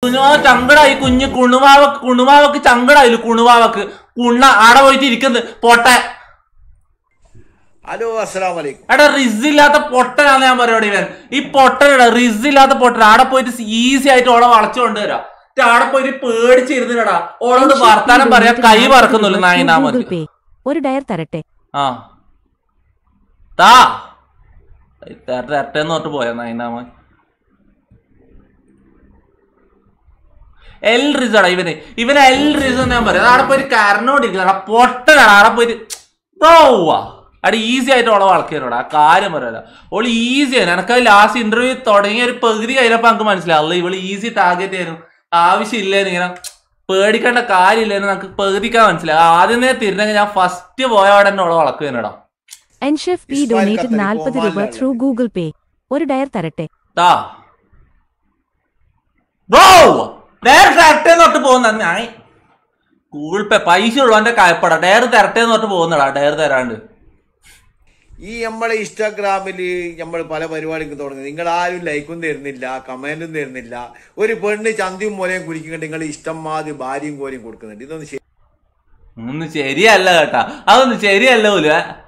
കുഞ്ഞോ ചങ്കടായി കുഞ്ഞ് കുണുമാവക്ക് കുണുമാവക്ക് ചങ്കടായില്ല കുണുമാവക്ക് കുണ്ണ ആടെ പോയിട്ട് ഇരിക്കുന്നത് പൊട്ടെ ഹലോ അസ്സലാം വലൈക്കും എടാ റിസ് ഇല്ലാത്ത പൊട്ടനാന്ന് ഞാൻ പറയുന്നത് ഇവൻ ഈ പൊട്ടനടാ റിസ് ഇല്ലാത്ത പൊട്ടൻ ആടെ പോയിട്ട് ഈസി ആയിട്ട് ഓളെ വളച്ചു കൊണ്ടുവരാം എന്നിട്ട് ആടെ പോയിട്ട് പേടിച്ചിരുന്നില്ലടാ ഓളോട് വർത്താനം പറയാ കൈ പറക്കുന്നില്ല നായിനാ ഗൂഗിൾ മതി പേ ഒരു ഡയർ തരട്ടെ ആ താ തരട്ടെന്ന് തൊട്ട് പോയ നായിനാമ എൽ റിസാടാ ഇവന് ഇവന് എൽ റിസ് ഞാൻ പറയാം ആടെ പോയിട്ട് കരനോണ്ടിരിക്കുന്ന പൊട്ടനാണ് ആടെ പോയിട്ട് ബ്രോവാ അവിടെ ഈസി ആയിട്ട് ഓളെ വളക്കിയനോടാ ആ കാര്യം പറയാല ഓള് ഈസി ആണ് എനക്ക് ലാസ്റ്റ് ഇന്റർവ്യൂ തുടങ്ങിയ ഒരു പകുതി കഴിഞ്ഞപ്പോ നമുക്ക് മനസ്സിലാവില്ല ഇവള് ഈസി ടാർഗറ്റ് ആയിരുന്നു ആവശ്യമില്ലേന്ന് ഇങ്ങനെ പേടിക്കേണ്ട കാര്യമില്ലെന്ന് നമുക്ക് പകുതിക്കാൻ മനസ്സിലായി ആദ്യമേ തിരിഞ്ഞെങ്കിൽ ഞാൻ ഫസ്റ്റ് പോയവിടെ തന്നെ ഓളെ വളക്കുവേനടാ എൻഷെഫ് പി ഇസ്മായിൽ ഡൊനേറ്റഡ് ഖത്തറി നാൽപ്പത് രൂപ കോമാളിലാണ്. ത്രൂ ഗൂഗിൾ പേ ഒരു ഡയർ തരട്ടെ താ ബ്രോ ഡയർ തരട്ടെ തൊട്ട് പോകുന്ന ഞാൻ ഗൂഗിൾ പേ പൈസ ഉള്ളവന്റെ കായപ്പട ഡയർ തരട്ടെ തൊട്ട് പോകുന്നടാ ഡയർ തരാണ്ട് ഈ നമ്മളെ ഇൻസ്റ്റാഗ്രാമിൽ നമ്മൾ പല പരിപാടിക്ക് തുടങ്ങി നിങ്ങൾ ആരും ലൈക്കും തരുന്നില്ല കമന്റും തരുന്നില്ല ഒരു പെണ്ണ് ചന്തിയും മൂലയും കുരിക്കുന്നുണ്ട് നിങ്ങൾ ഇഷ്ടം മാതി ഭാര്യയും കോരിയും കൊടുക്കുന്നുണ്ട് ഇതൊന്നും ശരി ഒന്നും ശരിയല്ല കേട്ടാ അതൊന്നും ശരിയല്ല പോലും